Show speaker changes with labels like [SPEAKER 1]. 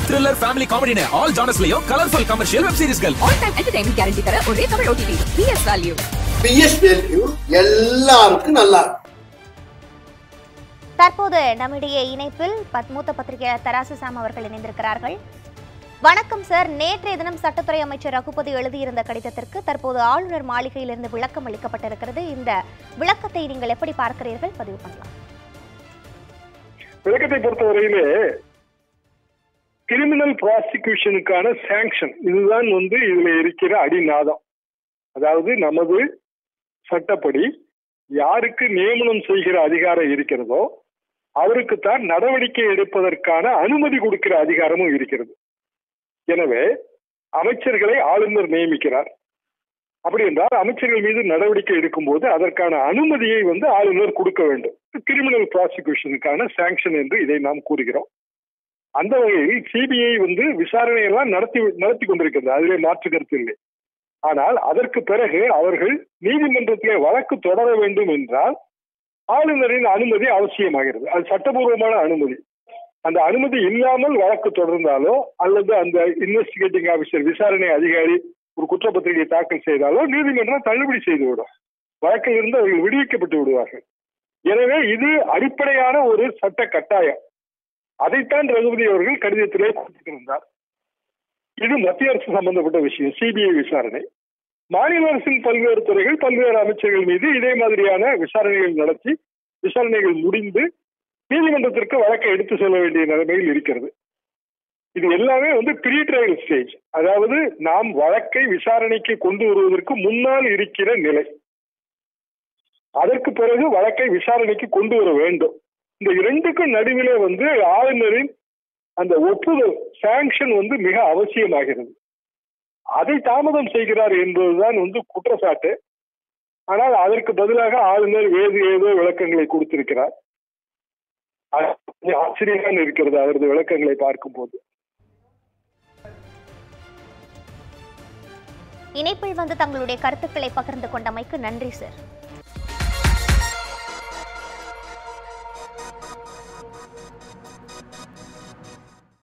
[SPEAKER 1] thriller family காமெடினு all ஜானர்ஸ்லயும் colourful commercial web சீரிஸ்கள்
[SPEAKER 2] ஆல் டைம் என்டர்டைன்மெண்ட் கேரண்டி தர ஒரே Tamil OTT BS value
[SPEAKER 3] BS value எல்லாருக்கும் நல்லா இருக்கும்
[SPEAKER 4] தற்போது நம்மிடையே இணைப்பில் பத்- மூத்த பத்திரிகையாளர் தராசு சாம் அவர்கள் இணைந்திருக்கிறார்கள் வணக்கம் சார் நேற்றைய தினம் சட்டத்துறை அமைச்சர் ரகுபதி எழுதியிருந்த கடிதத்திற்கு தற்போது ஆளுநர் மாளிகையிலிருந்து விளக்கம் அளிக்கப்பட்டிருக்கிறது இந்த விளக்கத்தை நீங்கள் எப்படி பார்க்கிறீர்கள் பதிவு பண்ணலாம்
[SPEAKER 5] விளக்கத்தை பொறுத்தவரையிலே கிரிமினல் ப்ராசிக்யூஷனுக்கான சாங்ஷன் இதுதான் வந்து இதுல இருக்கிற அடிநாதம் அதாவது நமது சட்டப்படி யாருக்கு நியமனம் செய்கிற அதிகாரம் இருக்கிறதோ அவருக்குத்தான் நடவடிக்கை எடுப்பதற்கான அனுமதி கொடுக்கிற அதிகாரமும் இருக்கிறது எனவே அமைச்சர்களை ஆளுநர் நியமிக்கிறார் அப்படி என்றால் அமைச்சர்கள் மீது நடவடிக்கை எடுக்கும்போது அதற்கான அனுமதியை வந்து ஆளுநர் கொடுக்க வேண்டும் கிரிமினல் ப்ராசிக்யூஷனுக்கான சாங்ஷன் என்று இதை நாம் கூறுகிறோம் அந்த வகையில் சிபிஐ வந்து விசாரணை எல்லாம் நடத்தி நடத்தி கொண்டிருக்கிறது அதிலே மாற்று கருத்து இல்லை ஆனால் அதற்கு பிறகு அவர்கள் நீதிமன்றத்திலே வழக்கு தொடர வேண்டும் என்றால் ஆளுநரின் அனுமதி அவசியமாகிறது அது சட்டபூர்வமான அனுமதி அந்த அனுமதி இல்லாமல் வழக்கு தொடர்ந்தாலோ அல்லது அந்த இன்வெஸ்டிகேட்டிங் ஆபீசர் விசாரணை அதிகாரி ஒரு குற்றப்பத்திரிகை தாக்கல் செய்தாலோ நீதிமன்றம் தள்ளுபடி செய்துவிடும் வழக்கில் இருந்து அவர்கள் விடுவிக்கப்பட்டு விடுவார்கள் எனவே இது அடிப்படையான ஒரு சட்ட கட்டாயம் அதைத்தான் ரகுபதி அவர்கள் கடிதத்திலே குறிப்பிட்டிருந்தார் இது மத்திய அரசு சம்பந்தப்பட்ட விஷயம் சிபிஐ விசாரணை மாநில அரசின் பல்வேறு துறைகள் பல்வேறு அமைச்சர்கள் மீது இதே மாதிரியான விசாரணைகள் நடத்தி விசாரணைகள் முடிந்து நீதிமன்றத்திற்கு வழக்கை எடுத்து செல்ல வேண்டிய நிலைமையில் இருக்கிறது இது எல்லாமே வந்து ப்ரீ ட்ரையல் ஸ்டேஜ் அதாவது நாம் வழக்கை விசாரணைக்கு கொண்டு வருவதற்கு முன்னால் இருக்கிற நிலை அதற்கு பிறகு வழக்கை விசாரணைக்கு கொண்டு வர வேண்டும் இந்த இரண்டுக்கும் நடுவிலே வந்து ஆளுநரின் அந்த ஒப்புதல் சாங்ஷன் வந்து மிக அவசியமாகிறது அதை தாமதம் செய்கிறார் என்பதுதான் வந்து குற்றச்சாட்டு ஆனால் அதற்கு பதிலாக ஆளுநர் வேறு ஏதோ விளக்கங்களை கொடுத்திருக்கிறார் அது கொஞ்சம் ஆச்சரியமாக இருக்கிறது அவரது விளக்கங்களை பார்க்கும்போது
[SPEAKER 4] இணைப்பில் வந்து தங்களுடைய கருத்துக்களை பகிர்ந்து கொண்டமைக்கு நன்றி சார்